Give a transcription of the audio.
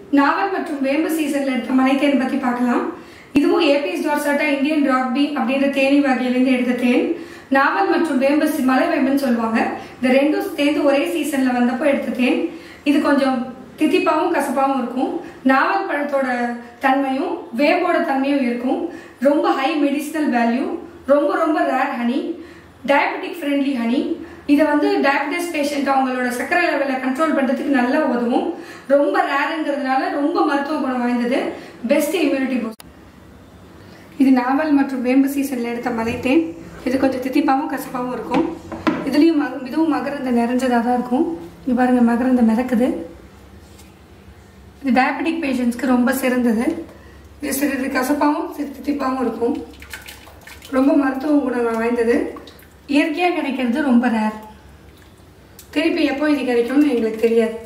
நாவல் மற்றும் வேம்பு சீசன்ல எடுத்த மலைத்தேன் பத்தி பார்க்கலாம் இதுவும் ஏபிஎஸ் டார்சாட்டா இந்தியன் ராக்பி அப்படின்ற தேனி வகையிலேருந்து எடுத்த தேன் நாவல் மற்றும் வேம்பு சி- மலை வேம்புன்னு சொல்லுவாங்க இந்த ரெண்டும் சேர்ந்து ஒரே சீசன்ல வந்தப்போ எடுத்த தேன் இது கொஞ்சம் தித்திப்பாவும் கசப்பாவும் இருக்கும் நாவல் பழத்தோட தன்மையும் வேம்போட தன்மையும் இருக்கும் ரொம்ப ஹை மெடிசினல் வேல்யூ ரொம்ப ரொம்ப rare honey diabetic friendly honey இதை வந்து டயபெட்டிஸ் பேஷண்ட் அவங்களோட சர்க்கரை லெவலை கண்ட்ரோல் பண்ணுறதுக்கு நல்லா உதவும் ரொம்ப ரேருங்கிறதுனால ரொம்ப மருத்துவ குணம் வாய்ந்தது பெஸ்ட் இம்யூனிட்டி பூஸ்ட் இது நாவல் மற்றும் வேம்பு சீசனில் எடுத்த மலைத்தேன் இது கொஞ்சம் தித்திப்பாகவும் கசப்பாகவும் இருக்கும் இதுலேயும் மக இதுவும் மகரந்த நிறைஞ்சதாக தான் இருக்கும் இங்க பாருங்க மகரந்த மிதக்குது இது டயபெட்டிக் பேஷண்ட்ஸ்க்கு ரொம்ப சிறந்தது இது சிறிது கசப்பாகவும் சிறு தித்திப்பாகவும் இருக்கும் ரொம்ப மருத்துவ குணம் வாய்ந்தது இயற்கையாக கிடைக்கிறது ரொம்ப ரேர் திருப்பி எப்போ இது கிடைக்கும்னு எங்களுக்கு தெரியாது